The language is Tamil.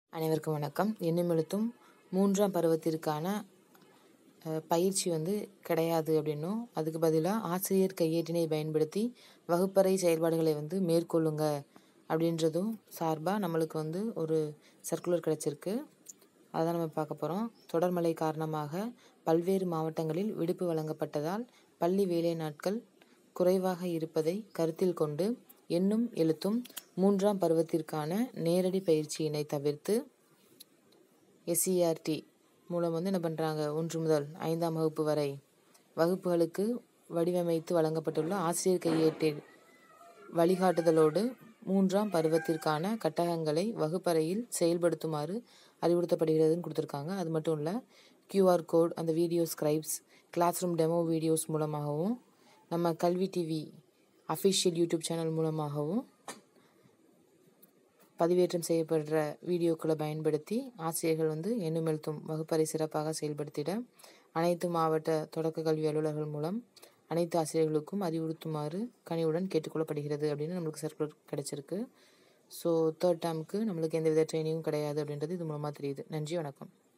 அனைவருக்கும் வணக்கம் எண்ணும் எழுத்தும் மூன்றாம் பருவத்திற்கான அஹ், பயிற்சி வந்து கிடையாது அப்படின்னும் அதுக்கு பதிலாக ஆசிரியர் கையேட்டினை பயன்படுத்தி வகுப்பறை செயல்பாடுகளை வந்து மேற்கொள்ளுங்க அப்படின்றதும் சார்பாக நம்மளுக்கு வந்து ஒரு சர்க்குலர் கிடைச்சிருக்கு அதான் நம்ம பார்க்க போகிறோம் தொடர்மழை காரணமாக பல்வேறு மாவட்டங்களில் விடுப்பு வழங்கப்பட்டதால் பள்ளி வேலை நாட்கள் குறைவாக இருப்பதை கருத்தில் கொண்டு எண்ணும் எழுத்தும் மூன்றாம் பருவத்திற்கான நேரடி பயிற்சியினை தவிர்த்து எஸ்சிஆர்டி மூலம் வந்து என்ன பண்ணுறாங்க ஒன்று முதல் ஐந்தாம் வகுப்பு வரை வகுப்புகளுக்கு வடிவமைத்து வழங்கப்பட்டுள்ள ஆசிரியர் கையேட்டில் வழிகாட்டுதலோடு மூன்றாம் பருவத்திற்கான கட்டகங்களை வகுப்பறையில் செயல்படுத்துமாறு அறிவுறுத்தப்படுகிறதுன்னு கொடுத்துருக்காங்க அது மட்டும் இல்லை கியூஆர் கோட் அந்த video scribes classroom demo videos மூலமாகவும் நம்ம கல்வி டிவி அஃபிஷியல் யூடியூப் சேனல் மூலமாகவும் பதிவேற்றம் செய்யப்படுற வீடியோக்களை பயன்படுத்தி ஆசிரியர்கள் வந்து எண்ணும் எழுத்தும் வகுப்பறை சிறப்பாக செயல்படுத்திட அனைத்து மாவட்ட தொடக்க கல்வி அலுவலர்கள் மூலம் அனைத்து ஆசிரியர்களுக்கும் அறிவுறுத்துமாறு கனிவுடன் கேட்டுக்கொள்ளப்படுகிறது அப்படின்னு நம்மளுக்கு சர்க்குலர் கிடைச்சிருக்கு ஸோ தேர்ட் டேர்முக்கு நம்மளுக்கு எந்தவித ட்ரைனிங்கும் கிடையாது அப்படின்றது இது மூலமாக தெரியுது நன்றி வணக்கம்